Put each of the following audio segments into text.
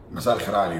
مساء الخير عليكم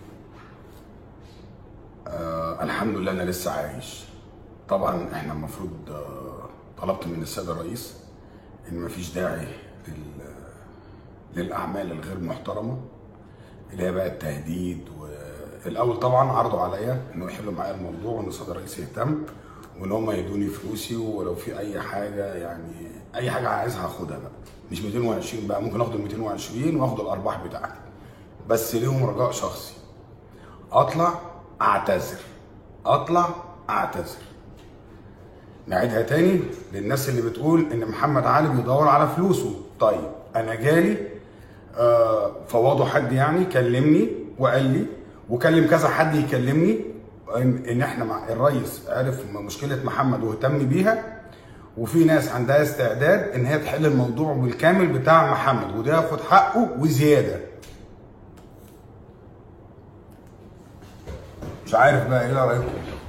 آه الحمد لله انا لسه عايش طبعا احنا المفروض آه طلبت من السيد الرئيس ان مفيش داعي لل للاعمال الغير محترمه اللي هي بقى التهديد والاول طبعا عرضوا عليا انه يحلوا معايا الموضوع وان السيد الرئيس يهتم وان هم يدوني فلوسي ولو في اي حاجه يعني اي حاجه عايزها هاخدها بقى مش 220 بقى ممكن اخد ال 220 واخد الارباح بتاعتي بس ليهم رجاء شخصي اطلع اعتذر اطلع اعتذر نعيدها تاني للناس اللي بتقول ان محمد علي بيدور على فلوسه طيب انا جالي آه فوضوا حد يعني كلمني وقال لي وكلم كذا حد يكلمني ان إن احنا مع الرئيس عرف مشكله محمد واهتم بيها وفي ناس عندها استعداد ان هي تحل الموضوع بالكامل بتاع محمد وده ياخد حقه وزياده مش عارف بقى ايه رايكم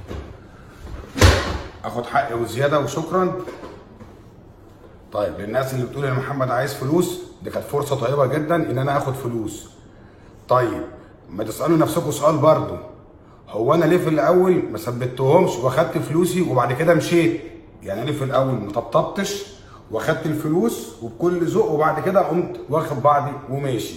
اخد حقي وزياده وشكرا طيب للناس اللي بتقول ان محمد عايز فلوس دي كانت فرصه طيبه جدا ان انا اخد فلوس طيب ما تسالوا نفسكم سؤال برضه هو انا ليه في الاول ما ثبتهمش واخدت فلوسي وبعد كده مشيت يعني ليه في الاول ما طبطبتش واخدت الفلوس وبكل ذوق وبعد كده قمت واخد بعضي وماشي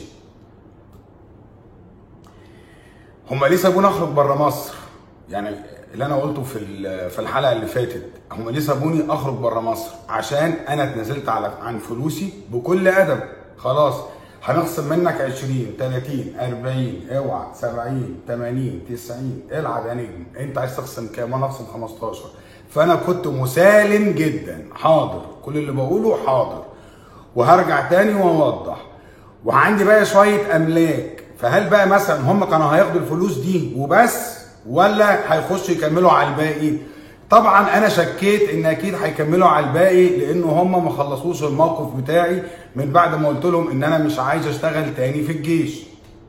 هم ليه سابوني اخرج بره مصر يعني اللي انا قلته في ال- في الحلقه اللي فاتت هم ليه سابوني اخرج بره مصر عشان انا اتنازلت على عن فلوسي بكل ادب خلاص هنخصم منك 20 30 40 اوعى 70 80 90 العب يا نجم انت عايز تخصم كام وانا اخصم 15 فانا كنت مسالم جدا حاضر كل اللي بقوله حاضر وهرجع تاني واوضح وعندي بقى شويه املاك فهل بقى مثلا هم كانوا هياخدوا الفلوس دي وبس ولا هيخشوا يكملوا على الباقي طبعا انا شكيت ان اكيد هيكملوا على الباقي لان هم ما خلصوش الموقف بتاعي من بعد ما قلت لهم ان انا مش عايز اشتغل تاني في الجيش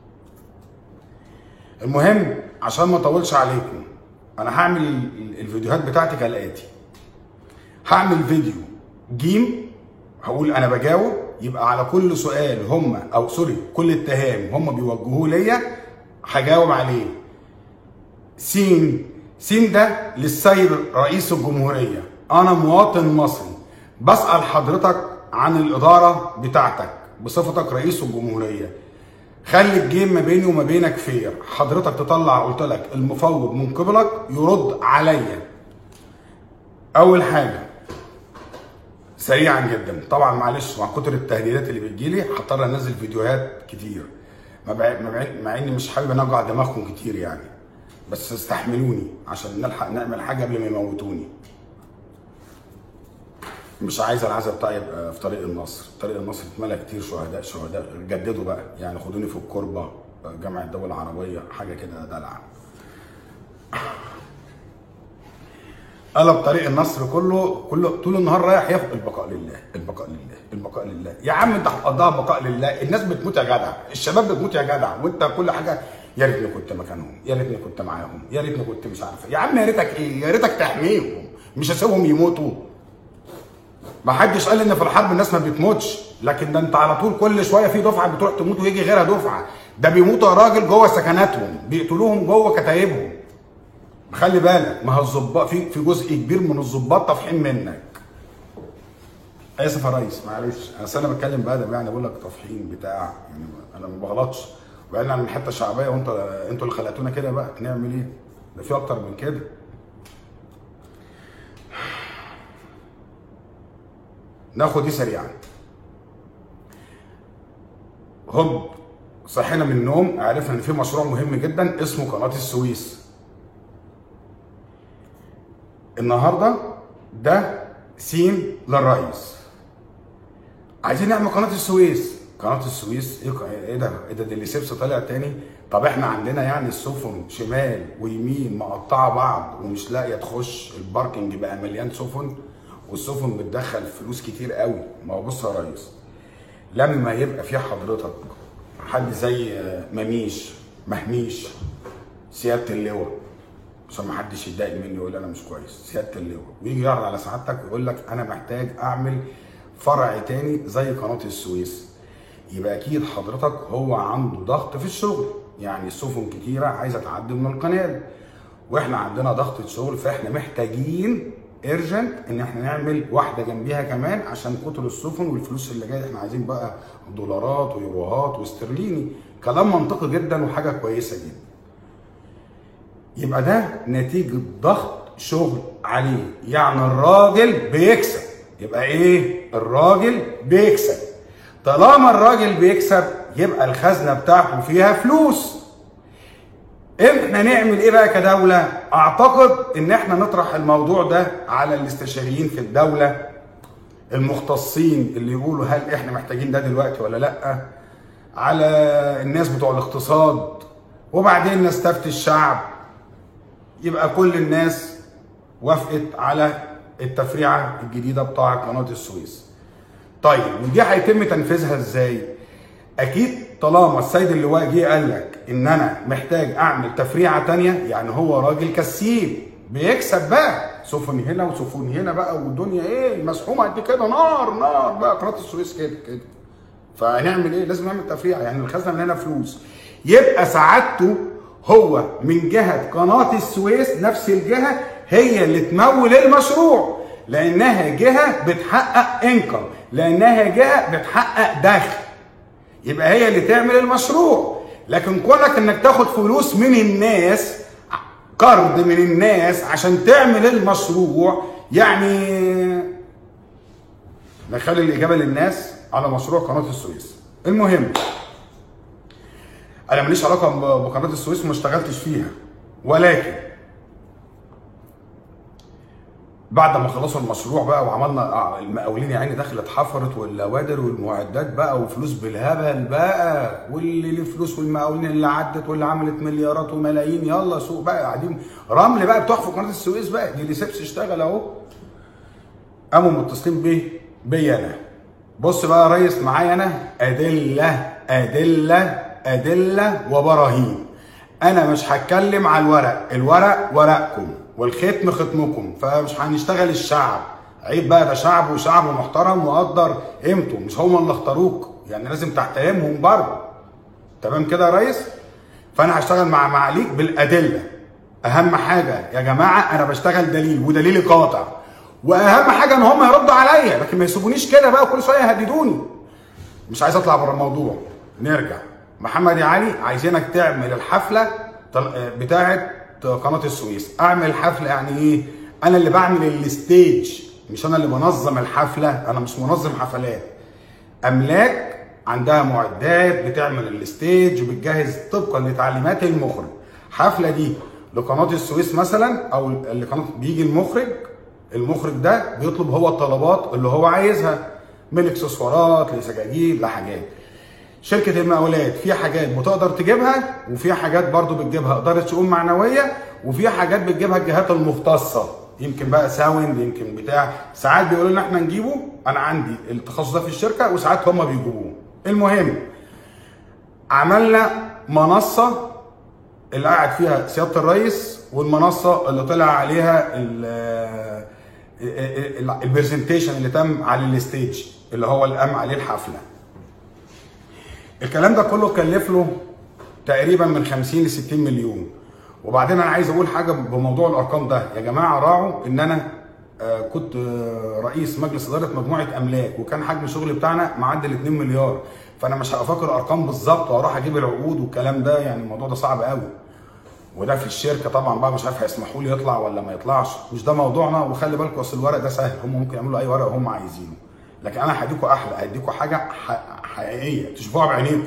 المهم عشان ما اطولش عليكم انا هعمل ال- الفيديوهات بتاعتي كالاتي هعمل فيديو جيم هقول انا بجاوب يبقى على كل سؤال هم او سوري كل اتهام هم بيوجهوه ليا هجاوب عليه سين سين ده للسيد رئيس الجمهورية أنا مواطن مصري بسأل حضرتك عن الإدارة بتاعتك بصفتك رئيس الجمهورية خلي الجيم ما بيني وما بينك فير حضرتك تطلع قلت لك المفوض من قبلك يرد عليا أول حاجة سريعا جدا طبعا معلش مع كتر التهديدات اللي بتجيلي هضطر انزل فيديوهات كتير مع مع, مع اني مش حابب انوجع دماغكم كتير يعني بس استحملوني عشان نلحق نعمل حاجه قبل ما يموتوني مش عايز العزا بتاعي يبقى في طريق النصر طريق النصر اتملى كتير شهداء شهداء جددوا بقى يعني خدوني في الكربه جامعه الدول العربيه حاجه كده دلع قلب طريق النصر كله كله طول النهار رايح ياخد البقاء لله البقاء لله البقاء لله يا عم انت هتقضيها بقاء لله الناس بتموت يا جدع الشباب بتموت يا جدع وانت كل حاجه يا ريتني كنت مكانهم يا ريتني كنت معاهم يا ريتني كنت مش عارف يا عم يا ريتك ايه يا ريتك تحميهم مش هسيبهم يموتوا ما حدش قال ان في الحرب الناس ما بتموتش لكن ده انت على طول كل شويه في دفعه بتروح تموت ويجي غيرها دفعه ده بيموتوا يا راجل جوه سكناتهم بيقتلوهم جوه كتايبهم خلي بالك ما هو الظباط في في جزء كبير من الظباط طافحين منك اسف يا ريس معلش اصل انا بتكلم بادب يعني بقول لك طافحين بتاع يعني انا ما بغلطش وبعدين انا من حته شعبيه وانت انتوا اللي خلقتونا كده بقى نعمل ايه؟ ده في اكتر من كده ناخد دي سريعا هوب صحينا من النوم عرفنا ان في مشروع مهم جدا اسمه قناه السويس النهارده ده سين للرئيس عايزين نعمل قناه السويس قناه السويس ايه ايه ده ايه ده, ده اللي سيبس طالع تاني طب احنا عندنا يعني السفن شمال ويمين مقطعه بعض ومش لاقيه تخش الباركنج بقى مليان سفن والسفن بتدخل فلوس كتير قوي ما هو بص يا ريس لما يبقى في حضرتك حد زي مميش مهميش سياده اللواء عشان ما حدش يتضايق مني ويقول انا مش كويس سياده اللواء ويجي يعرض على سعادتك ويقول لك انا محتاج اعمل فرع تاني زي قناه السويس يبقى اكيد حضرتك هو عنده ضغط في الشغل يعني السفن كتيره عايزه تعدي من القناه واحنا عندنا ضغط شغل فاحنا محتاجين ارجنت ان احنا نعمل واحده جنبيها كمان عشان كتر السفن والفلوس اللي جايه احنا عايزين بقى دولارات ويوروهات واسترليني كلام منطقي جدا وحاجه كويسه جدا يبقى ده نتيجه ضغط شغل عليه يعني الراجل بيكسب يبقى ايه الراجل بيكسب طالما الراجل بيكسب يبقى الخزنه بتاعته فيها فلوس احنا نعمل ايه بقى كدوله اعتقد ان احنا نطرح الموضوع ده على الاستشاريين في الدوله المختصين اللي يقولوا هل احنا محتاجين ده دلوقتي ولا لا على الناس بتوع الاقتصاد وبعدين نستفتي الشعب يبقى كل الناس وافقت على التفريعه الجديده بتاع قناه السويس طيب ودي هيتم تنفيذها ازاي اكيد طالما السيد اللواء جه قال لك ان انا محتاج اعمل تفريعه تانية يعني هو راجل كسيب بيكسب بقى سفن هنا وسفن هنا بقى والدنيا ايه مسحومه قد كده نار نار بقى قناه السويس كده كده فهنعمل ايه لازم نعمل تفريعه يعني الخزنه من هنا فلوس يبقى سعادته هو من جهه قناه السويس نفس الجهه هي اللي تمول المشروع لانها جهه بتحقق انكم لانها جهه بتحقق دخل يبقى هي اللي تعمل المشروع لكن كونك انك تاخد فلوس من الناس قرض من الناس عشان تعمل المشروع يعني نخلي الاجابه للناس على مشروع قناه السويس المهم انا ماليش علاقه بقناه السويس وما اشتغلتش فيها ولكن بعد ما خلصوا المشروع بقى وعملنا المقاولين يا عيني دخلت حفرت واللوادر والمعدات بقى وفلوس بالهبل بقى واللي ليه فلوس والمقاولين اللي عدت واللي عملت مليارات وملايين يلا سوق بقى قاعدين رمل بقى بتحفر قناه السويس بقى دي ليسيبس اشتغل اهو قاموا متصلين بيه بيا انا بص بقى يا ريس معايا انا ادله ادله ادله وبراهين انا مش هتكلم على الورق الورق ورقكم والختم ختمكم فمش هنشتغل الشعب عيب بقى ده شعب وشعب محترم وقدر قيمته مش هم اللي اختاروك يعني لازم تحترمهم برضه تمام كده يا ريس فانا هشتغل مع معاليك بالادله اهم حاجه يا جماعه انا بشتغل دليل ودليلي قاطع واهم حاجه ان هم يردوا عليا لكن ما يسيبونيش كده بقى وكل شويه يهددوني مش عايز اطلع بره الموضوع نرجع محمد يا علي عايزينك تعمل الحفله بتاعه قناه السويس اعمل حفله يعني ايه انا اللي بعمل الستيج مش انا اللي بنظم الحفله انا مش منظم حفلات املاك عندها معدات بتعمل الستيج وبتجهز طبقا لتعليمات المخرج حفله دي لقناه السويس مثلا او لقناه بيجي المخرج المخرج ده بيطلب هو الطلبات اللي هو عايزها من اكسسوارات لسجاجيد لحاجات شركه المقاولات في حاجات بتقدر تجيبها وفي حاجات برضو بتجيبها اداره شؤون معنويه وفي حاجات بتجيبها الجهات المختصه يمكن بقى ساوند يمكن بتاع ساعات بيقولوا لنا احنا نجيبه انا عندي التخصص ده في الشركه وساعات هم بيجيبوه المهم عملنا منصه اللي قاعد فيها سياده الرئيس والمنصه اللي طلع عليها البرزنتيشن اللي تم على الستيج اللي هو اللي قام عليه الحفله الكلام ده كله كلف له تقريبا من 50 ل 60 مليون وبعدين انا عايز اقول حاجه بموضوع الارقام ده يا جماعه راعوا ان انا آه كنت آه رئيس مجلس اداره مجموعه املاك وكان حجم الشغل بتاعنا معدل 2 مليار فانا مش هفكر ارقام بالظبط واروح اجيب العقود والكلام ده يعني الموضوع ده صعب قوي وده في الشركه طبعا بقى مش عارف هيسمحوا لي يطلع ولا ما يطلعش مش ده موضوعنا وخلي بالكم اصل الورق ده سهل هم ممكن يعملوا اي ورق هم عايزينه لكن انا هديكوا احلى هديكوا حاجه حقيقيه تشوفوها بعينيكم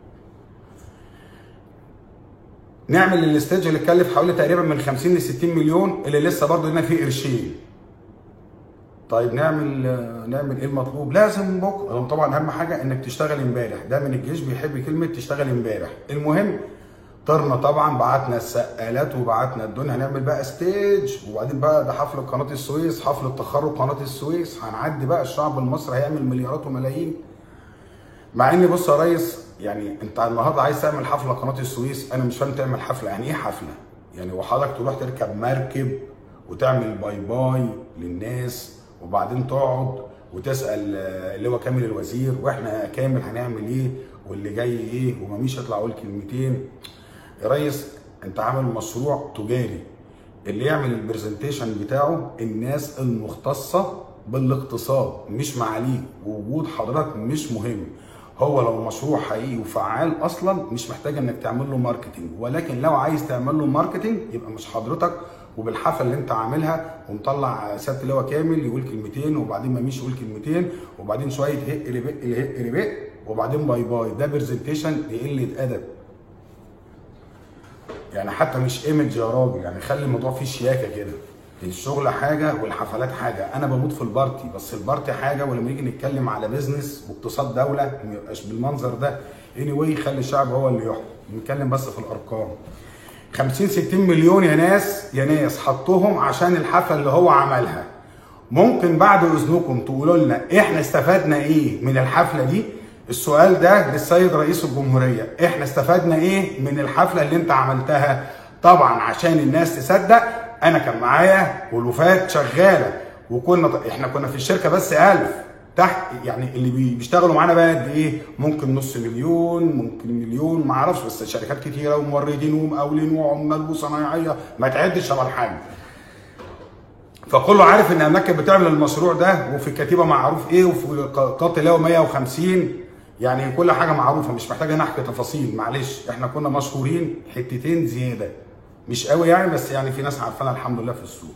نعمل الاستيج اللي اتكلف حوالي تقريبا من 50 ل 60 مليون اللي لسه برضه هنا فيه قرشين طيب نعمل نعمل ايه المطلوب لازم بكره طبعا اهم حاجه انك تشتغل امبارح ده من الجيش بيحب كلمه تشتغل امبارح المهم طرنا طبعا بعتنا السقالات وبعتنا الدنيا هنعمل بقى ستيج وبعدين بقى ده حفل قناه السويس حفل تخرج قناه السويس هنعدي بقى الشعب المصري هيعمل مليارات وملايين مع ان بص يا ريس يعني انت النهارده عايز تعمل حفله قناه السويس انا مش فاهم تعمل حفله يعني ايه حفله؟ يعني وحضرتك تروح تركب مركب وتعمل باي باي للناس وبعدين تقعد وتسال آه، اللي هو كامل الوزير واحنا كامل هنعمل ايه واللي جاي ايه وماميش يطلع يقول كلمتين يا ريس انت عامل مشروع تجاري اللي يعمل البرزنتيشن بتاعه الناس المختصه بالاقتصاد مش معاليك ووجود حضرتك مش مهم هو لو مشروع حقيقي وفعال اصلا مش محتاج انك تعمل له ماركتنج ولكن لو عايز تعمل له ماركتنج يبقى مش حضرتك وبالحفله اللي انت عاملها ومطلع سياده اللواء كامل يقول كلمتين وبعدين مميش يقول كلمتين وبعدين شويه هق لبق لهق لبق وبعدين باي باي ده برزنتيشن لقله ادب يعني حتى مش ايمج يا راجل يعني خلي الموضوع فيه شياكه كده الشغل حاجه والحفلات حاجه انا بموت في البارتي بس البارتي حاجه ولما نيجي نتكلم على بيزنس واقتصاد دوله ما يبقاش بالمنظر ده اني anyway خلي الشعب هو اللي يحكم نتكلم بس في الارقام 50 60 مليون يا ناس يا ناس حطوهم عشان الحفله اللي هو عملها ممكن بعد اذنكم تقولوا لنا احنا استفدنا ايه من الحفله دي السؤال ده للسيد رئيس الجمهوريه احنا استفدنا ايه من الحفله اللي انت عملتها طبعا عشان الناس تصدق انا كان معايا ولوفات شغاله وكنا احنا كنا في الشركه بس 1000 تحت يعني اللي بي- بيشتغلوا معانا بقى قد ايه ممكن نص مليون ممكن مليون ما اعرفش بس شركات كتيره وموردين ومقاولين وعمال وصنايعيه ما تعدش على الحاجه فكله عارف ان اماكن بتعمل المشروع ده وفي الكتيبه معروف ايه وفي قاتل اللي هو 150 يعني كل حاجه معروفه مش محتاجه نحكي تفاصيل معلش احنا كنا مشهورين حتتين زياده مش قوي يعني بس يعني في ناس عارفانا الحمد لله في السوق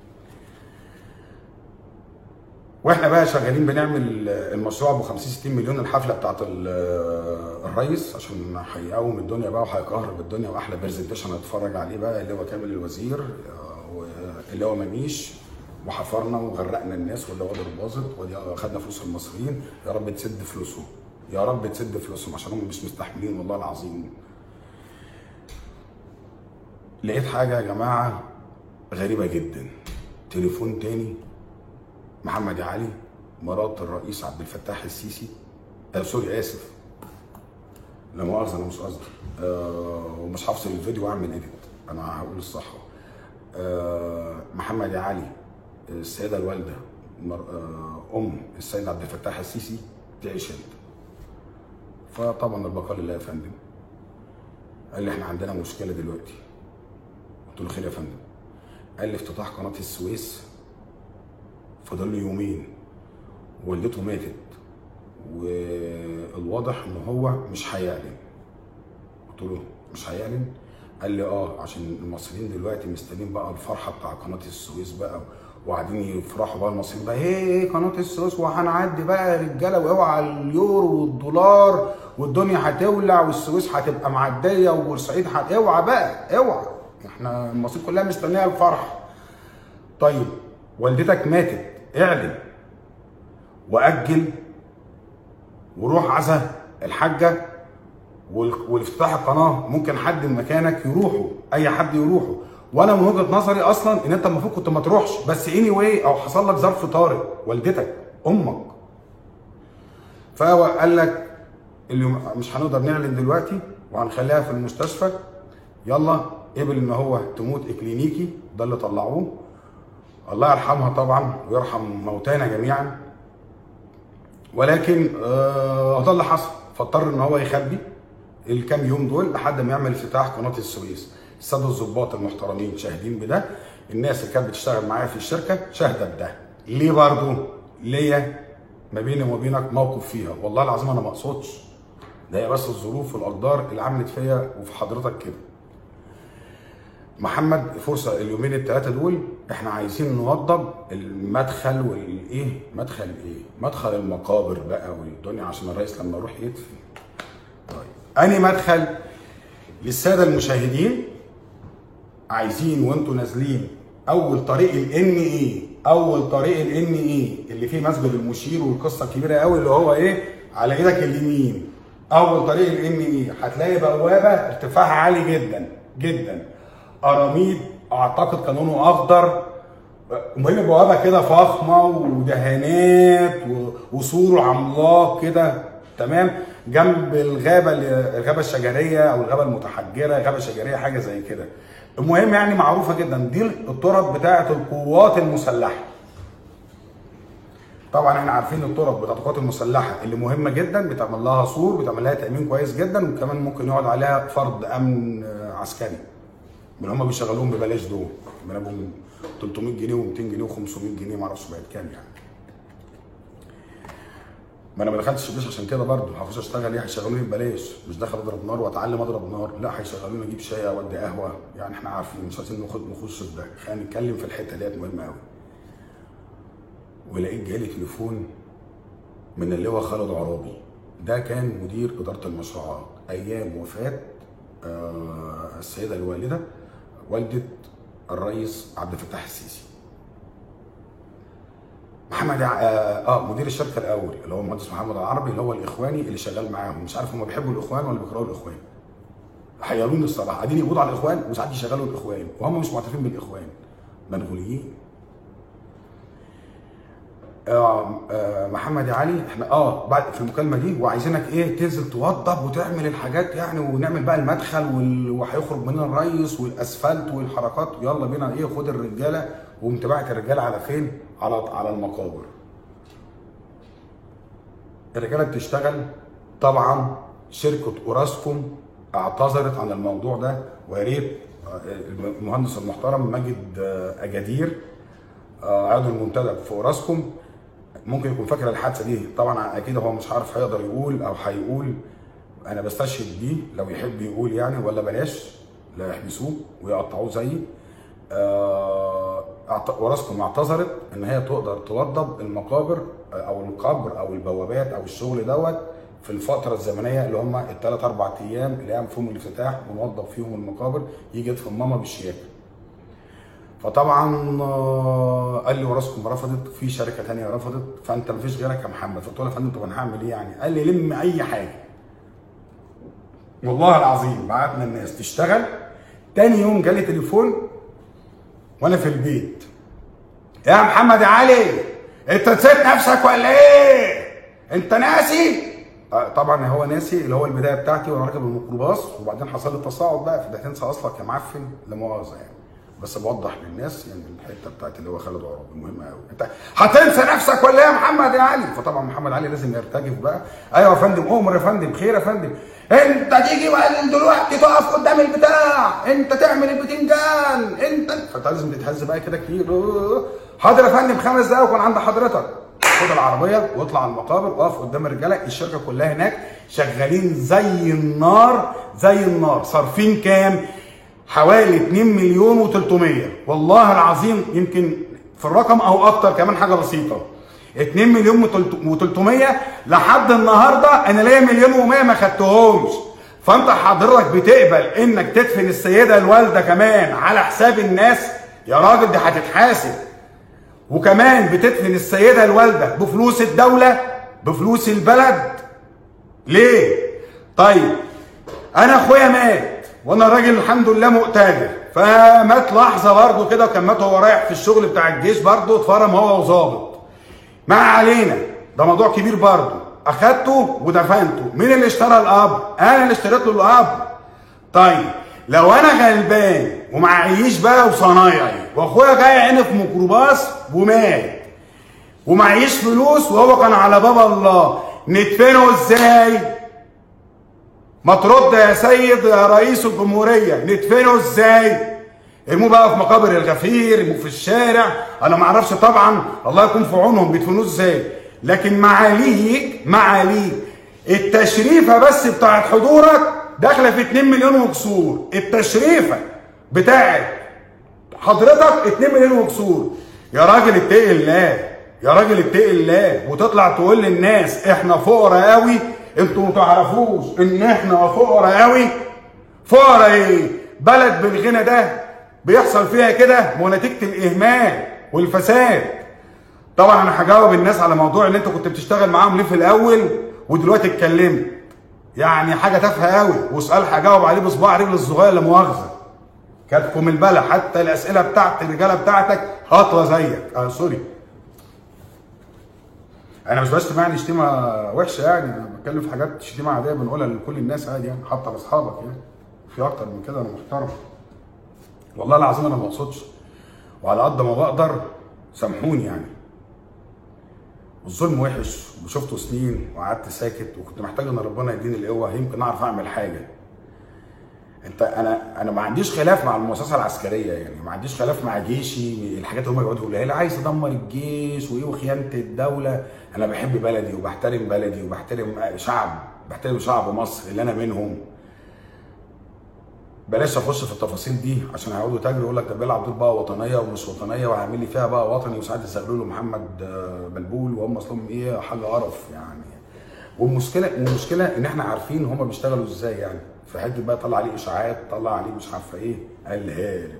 واحنا بقى شغالين بنعمل المشروع ابو 50 60 مليون الحفله بتاعت ال- الرئيس عشان هيقوم الدنيا بقى وهيكهرب الدنيا واحلى برزنتيشن هنتفرج عليه بقى اللي هو كامل الوزير آه، واللي هو مميش وحفرنا وغرقنا الناس واللي هو باظت ودي خدنا فلوس المصريين يا رب تسد فلوسهم يا رب تسد فلوسهم عشان هم مش مستحملين والله العظيم لقيت حاجه يا جماعه غريبه جدا تليفون تاني محمد علي مرات الرئيس عبد الفتاح السيسي آه سوري اسف لا مؤاخذه انا مش قصدي آه ومش هفصل الفيديو واعمل اديت انا هقول الصح آه محمد علي السيده الوالده مر... آه ام السيد عبد الفتاح السيسي تعيش انت فطبعا البقاء لله يا فندم قال لي احنا عندنا مشكله دلوقتي قلت له خير يا فندم قال لي افتتاح قناه السويس فضل له يومين والدته ماتت والواضح ان هو مش هيعلن قلت له مش هيعلن قال لي اه عشان المصريين دلوقتي مستنيين بقى الفرحه بتاع قناه السويس بقى وقاعدين يفرحوا بقى المصريين بقى ايه قناه السويس وهنعدي بقى يا رجاله واوعى اليورو والدولار والدنيا هتولع والسويس هتبقى معديه وبورسعيد هت اوعى بقى اوعى احنا المصريين كلها مستنيه الفرح طيب والدتك ماتت اعلن واجل وروح عزا الحاجه وال- والافتتاح القناه ممكن حد من مكانك يروحوا اي حد يروحوا وانا من وجهه نظري اصلا ان انت المفروض كنت ما تروحش بس اني واي او حصل لك ظرف طارئ والدتك امك فهو قال لك اللي مش هنقدر نعلن دلوقتي وهنخليها في المستشفى يلا قبل ان هو تموت اكلينيكي ده اللي طلعوه الله يرحمها طبعا ويرحم موتانا جميعا ولكن آه ده اللي حصل فاضطر ان هو يخبي الكام يوم دول لحد ما يعمل افتتاح قناه السويس الساده الظباط المحترمين شاهدين بده الناس اللي كانت بتشتغل معايا في الشركه شاهده بده ليه برضو ليا ما بيني وما بينك موقف فيها والله العظيم انا ما اقصدش ده هي بس الظروف والاقدار اللي عملت فيا وفي حضرتك كده محمد فرصه اليومين الثلاثه دول احنا عايزين نوضب المدخل والايه مدخل ايه مدخل المقابر بقى والدنيا عشان الرئيس لما يروح يدفن طيب اني مدخل للساده المشاهدين عايزين وانتوا نازلين اول طريق الان ايه اول طريق الان ايه اللي فيه مسجد المشير والقصه الكبيره قوي اللي هو ايه على ايدك اليمين اول طريق الان ايه هتلاقي بوابه ارتفاعها عالي جدا جدا قراميد اعتقد كان لونه اخضر المهم بوابه كده فخمه ودهانات و- وسور عملاق كده تمام جنب الغابه اللي- الغابه الشجريه او الغابه المتحجره غابه شجريه حاجه زي كده المهم يعني معروفه جدا دي الطرق بتاعه القوات المسلحه طبعا احنا عارفين الطرق بتاعت القوات المسلحه اللي مهمه جدا بتعمل لها سور بتعمل لها تامين كويس جدا وكمان ممكن يقعد عليها فرد امن آه، عسكري من هم بيشغلوهم ببلاش دول بنابهم 300 جنيه و200 جنيه و500 جنيه ما اعرفش بقت كام يعني ما انا ما دخلتش الجيش عشان كده برضه هخش اشتغل ايه هيشغلوني ببلاش مش داخل اضرب نار واتعلم اضرب نار لا هيشغلوني اجيب شاي اودي قهوه يعني احنا عارفين مش عايزين نخش نخش في ده خلينا نتكلم في الحته ديت مهمه قوي ولقيت جالي تليفون من اللواء خالد عرابي ده كان مدير اداره المشروعات ايام وفاه آه السيده الوالده والده الرئيس عبد الفتاح السيسي محمد ع- اه آه، مدير الشركه الاول اللي هو المهندس محمد العربي اللي هو الاخواني اللي شغال معاهم مش عارف هم بيحبوا الاخوان ولا بيكرهوا الاخوان حيروني الصراحه قاعدين يقبضوا على الاخوان وساعات يشغلوا الاخوان وهم مش معترفين بالاخوان منغوليين آه آه محمد يا علي احنا اه بعد في المكالمه دي وعايزينك ايه تنزل توضب وتعمل الحاجات يعني ونعمل بقى المدخل وال- وهيخرج مننا الريس والاسفلت والحركات يلا بينا ايه خد الرجاله وقمت باعت الرجاله على فين؟ على على المقابر. الرجاله بتشتغل طبعا شركه اوراسكوم اعتذرت عن الموضوع ده ويا ريت آه، المهندس المحترم ماجد آه، اجادير آه، عضو المنتدب في اوراسكوم ممكن يكون فاكر الحادثه دي طبعا اكيد هو مش عارف هيقدر يقول او هيقول انا بستشهد بيه لو يحب يقول يعني ولا بلاش لا يحبسوه ويقطعوه زيي آه، أعت- اوراسكوم اعتذرت ان هي تقدر توضب المقابر آه، او القبر او البوابات او الشغل دوت في الفتره الزمنيه اللي هم الثلاث اربع ايام اللي هيعمل فيهم الافتتاح ونوضب فيهم المقابر يجي يدفن ماما بالشياكه فطبعا آه، قال لي وراسكم رفضت في شركه تانية رفضت فانت مفيش غيرك يا محمد فقلت له يا فندم طب انا هعمل ايه يعني؟ قال لي لم اي حاجه والله العظيم بعتنا الناس تشتغل تاني يوم جالي تليفون وانا في البيت يا محمد يا علي انت نسيت نفسك ولا ايه؟ انت ناسي؟ آه، طبعا هو ناسي اللي هو البدايه بتاعتي وانا راكب الميكروباص وبعدين حصل لي تصاعد بقى فده تنسى اصلك يا معفن لا مؤاخذه يعني بس بوضح للناس يعني الحته بتاعت اللي هو خالد عرابي مهمه قوي انت هتنسى نفسك ولا ايه يا محمد يا علي فطبعا محمد علي لازم يرتجف بقى ايوه يا فندم امر يا فندم خير يا فندم انت تيجي بقى دلوقتي تقف قدام البتاع انت تعمل البتنجان انت فانت لازم تتهز بقى كده كتير حاضر يا فندم خمس دقايق وكون عند حضرتك خد العربيه واطلع على المقابر واقف قدام الرجاله الشركه كلها هناك شغالين زي النار زي النار صارفين كام؟ حوالي 2 مليون و300 والله العظيم يمكن في الرقم او اكتر كمان حاجه بسيطه 2 مليون و300 لحد النهارده انا ليا مليون و100 ما خدتهمش فانت حضرتك بتقبل انك تدفن السيده الوالده كمان على حساب الناس يا راجل دي هتتحاسب وكمان بتدفن السيده الوالده بفلوس الدوله بفلوس البلد ليه؟ طيب انا اخويا مات وانا راجل الحمد لله مقتدر فمات لحظه برضه كده وكان مات وهو رايح في الشغل بتاع الجيش برضه اتفرم هو وظابط ما علينا ده موضوع كبير برضه اخدته ودفنته مين اللي اشترى القبر انا اللي اشتريت له القبر طيب لو انا غلبان ومعيش بقى وصنايعي واخويا جاي عيني في ميكروباص ومات ومعيش فلوس وهو كان على باب الله ندفنه ازاي ما ترد يا سيد يا رئيس الجمهوريه ندفنه ازاي ارموه بقى في مقابر الغفير ارموه في الشارع انا ما اعرفش طبعا الله يكون في عونهم بيدفنوه ازاي لكن معاليك معاليك التشريفه بس بتاعت حضورك داخله في 2 مليون وكسور التشريفه بتاعت حضرتك 2 مليون وكسور يا راجل اتقي الله يا راجل اتقي الله وتطلع تقول للناس احنا فقراء قوي انتوا ما تعرفوش ان احنا فقراء قوي فقراء ايه بلد بالغنى ده بيحصل فيها كده ونتيجه الاهمال والفساد طبعا انا هجاوب الناس على موضوع اللي انت كنت بتشتغل معاهم ليه في الاول ودلوقتي اتكلمت يعني حاجه تافهه قوي وسؤال هجاوب عليه بصباع رجل الصغير لا مؤاخذه كاتكم البلا حتى الاسئله بتاعت الرجاله بتاعتك هاطله زيك اه سوري انا مش بشتم يعني شتيمه وحشه يعني انا بتكلم في حاجات شتيمه عاديه بنقولها لكل الناس عادي يعني حتى لاصحابك يعني في اكتر من كده انا محترم والله العظيم انا ما بقصدش وعلى قد ما بقدر سامحوني يعني الظلم وحش وشفته سنين وقعدت ساكت وكنت محتاج ان ربنا يديني القوه يمكن اعرف اعمل حاجه انت انا انا ما عنديش خلاف مع المؤسسه العسكريه يعني ما عنديش خلاف مع جيشي الحاجات اللي هم يقعدوا يقولوا لي عايز تدمر الجيش وايه وخيانه الدوله انا بحب بلدي وبحترم بلدي وبحترم شعب بحترم شعب مصر اللي انا منهم بلاش اخش في التفاصيل دي عشان هيقعدوا تاجروا يقول لك ده بيلعب دول بقى وطنيه ومش وطنيه وهعمل لي فيها بقى وطني وساعات يستغلوا له محمد آه، بلبول وهم اصلهم ايه حاجه قرف يعني والمشكله المشكله ان احنا عارفين هم بيشتغلوا ازاي يعني في حته بقى طلع عليه اشاعات طلع عليه مش عارفه ايه قال هارب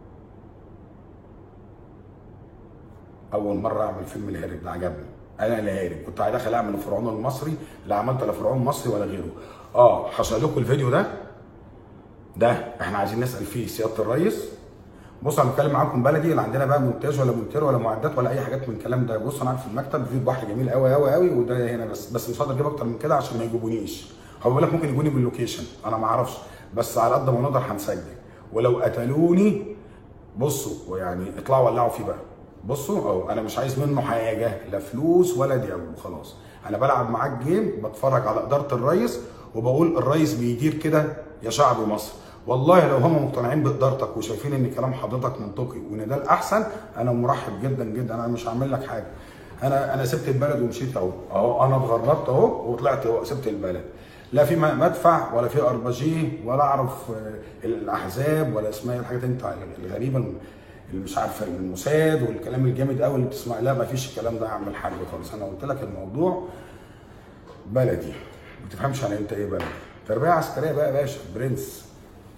اول مره اعمل فيلم الهارب ده عجبني انا الهارب كنت داخل اعمل الفرعون المصري لا عملت لا فرعون مصري ولا غيره اه هشير لكم الفيديو ده ده احنا عايزين نسال فيه سياده الرئيس بص انا بتكلم معاكم بلدي لا عندنا بقى مونتاج ولا مونتير ولا معدات ولا اي حاجات من الكلام ده بص انا قاعد في المكتب في بحر جميل قوي قوي قوي وده هنا بس بس مش هقدر اجيب اكتر من كده عشان ما يجيبونيش هو بيقول لك ممكن يجوني باللوكيشن انا ما اعرفش بس على قد ما نقدر هنسجل ولو قتلوني بصوا يعني اطلعوا ولعوا فيه بقى بصوا اهو انا مش عايز منه حاجه لا فلوس ولا ديابو خلاص انا بلعب معاك جيم بتفرج على اداره الرئيس وبقول الرئيس بيدير كده يا شعب مصر والله لو هم مقتنعين بادارتك وشايفين ان كلام حضرتك منطقي وان ده الاحسن انا مرحب جدا جدا انا مش هعمل لك حاجه انا انا سبت البلد ومشيت اهو اهو انا اتغربت اهو وطلعت اهو سبت البلد لا في م- مدفع ولا في اربجيه ولا اعرف آه، الاحزاب ولا اسمها إيه الحاجات انت الغريبه اللي مش عارفه الموساد والكلام الجامد قوي اللي بتسمع لا ما فيش الكلام ده اعمل حاجه خالص انا قلت لك الموضوع بلدي ما تفهمش انا انت ايه بلدي تربيه عسكريه بقى يا باشا برنس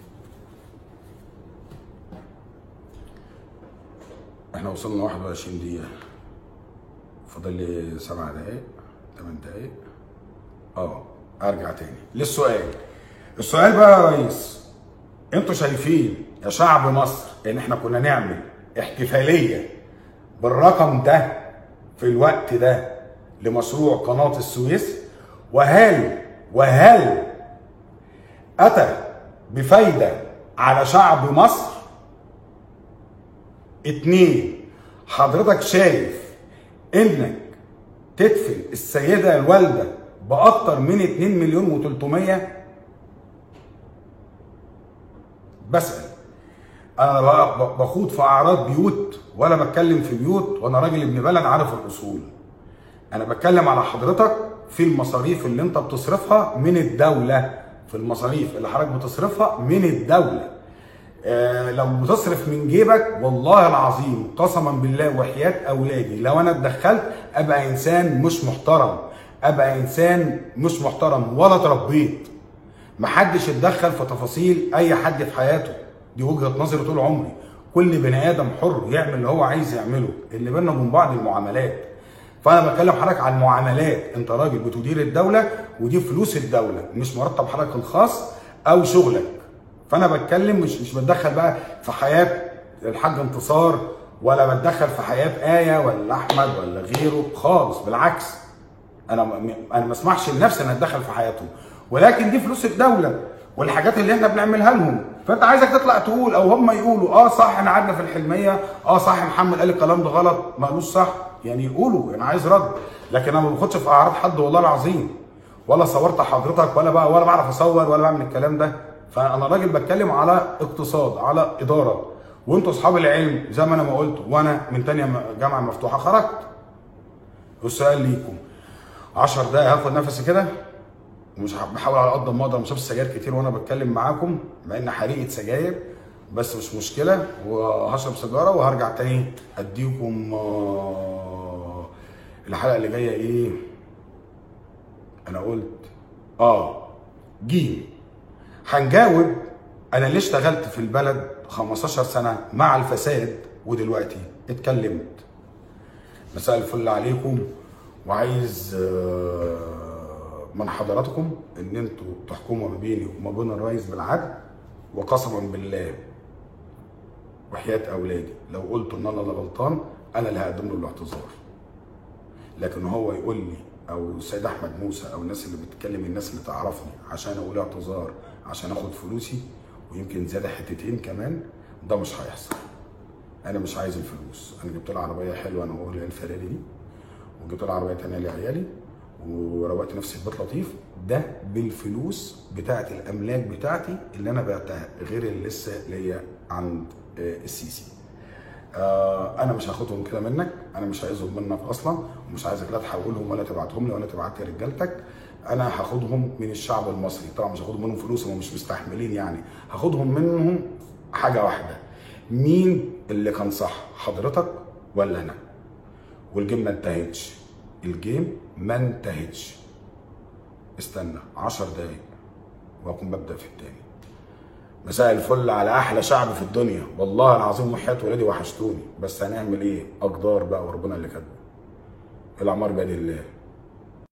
احنا وصلنا 21 دقيقة فاضل لي سبع دقايق ثمان دقايق اه ارجع تاني للسؤال السؤال بقى يا ريس انتوا شايفين يا شعب مصر ان احنا كنا نعمل احتفالية بالرقم ده في الوقت ده لمشروع قناة السويس وهل وهل اتى بفايدة على شعب مصر اتنين حضرتك شايف انك تدفن السيدة الوالدة بأكتر من 2 مليون و300 بسأل أنا لا ب- بخوض في أعراض بيوت ولا بتكلم في بيوت وأنا راجل ابن بلد عارف الأصول أنا بتكلم على حضرتك في المصاريف اللي أنت بتصرفها من الدولة في المصاريف اللي حضرتك بتصرفها من الدولة آه، لو بتصرف من جيبك والله العظيم قسما بالله وحياة اولادي لو انا اتدخلت ابقى انسان مش محترم ابقى انسان مش محترم ولا اتربيت محدش يتدخل في تفاصيل اي حد في حياته دي وجهة نظري طول عمري كل بني ادم حر يعمل اللي هو عايز يعمله اللي بيننا وبين بعض المعاملات فانا بكلم حضرتك على المعاملات انت راجل بتدير الدوله ودي فلوس الدوله مش مرتب حضرتك الخاص او شغلك فانا بتكلم مش مش بتدخل بقى في حياه الحاج انتصار ولا بتدخل في حياه ايه ولا احمد ولا غيره خالص بالعكس انا م- انا ما اسمحش لنفسي ان اتدخل في حياتهم ولكن دي فلوس الدوله والحاجات اللي احنا بنعملها لهم فانت عايزك تطلع تقول او هم يقولوا اه صح احنا قعدنا في الحلميه اه صح محمد قال الكلام ده غلط ما قالوش صح يعني يقولوا انا عايز رد لكن انا ما باخدش في اعراض حد والله العظيم ولا صورت حضرتك ولا بقى ولا بعرف اصور ولا بعمل الكلام ده فانا راجل بتكلم على اقتصاد على اداره وانتوا اصحاب العلم زي ما انا ما قلت وانا من تانية جامعه مفتوحه خرجت والسؤال ليكم 10 دقايق هاخد نفسي كده ومش ه- بحاول على قد ما اقدر مش سجاير كتير وانا بتكلم معاكم مع ان حريقه سجاير بس مش مشكله وهشرب سيجاره وهرجع تاني اديكم آه، الحلقه اللي جايه ايه انا قلت اه جيم هنجاوب انا ليه اشتغلت في البلد 15 سنه مع الفساد ودلوقتي اتكلمت مساء الفل عليكم وعايز آه، من حضراتكم ان انتوا تحكموا ما بيني وما بين الرئيس بالعدل وقسما بالله وحياة اولادي لو قلت ان انا اللي غلطان انا اللي هقدم له الاعتذار لكن هو يقول لي او السيد احمد موسى او الناس اللي بتتكلم الناس اللي تعرفني عشان اقول اعتذار عشان اخد فلوسي ويمكن زياده حتتين كمان ده مش هيحصل انا مش عايز الفلوس انا جبت له عربيه حلوه انا بقول الفراري دي جبت لي عربيه تانيه لعيالي وروقت نفسي في بيت لطيف ده بالفلوس بتاعت الاملاك بتاعتي اللي انا بعتها غير اللي لسه ليا عند آه، السيسي آه انا مش هاخدهم كده منك انا مش عايزهم منك اصلا ومش عايزك لا تحولهم ولا تبعتهم لي ولا تبعت لي رجالتك انا هاخدهم من الشعب المصري طبعا مش هاخدهم منهم فلوس هم مش مستحملين يعني هاخدهم منهم حاجه واحده مين اللي كان صح حضرتك ولا انا والجيم ما انتهتش الجيم ما انتهتش استنى 10 دقايق واكون ببدا في التاني مساء الفل على احلى شعب في الدنيا والله العظيم وحياه ولادي وحشتوني بس هنعمل ايه اقدار بقى وربنا اللي كاتبه الاعمار بيد الله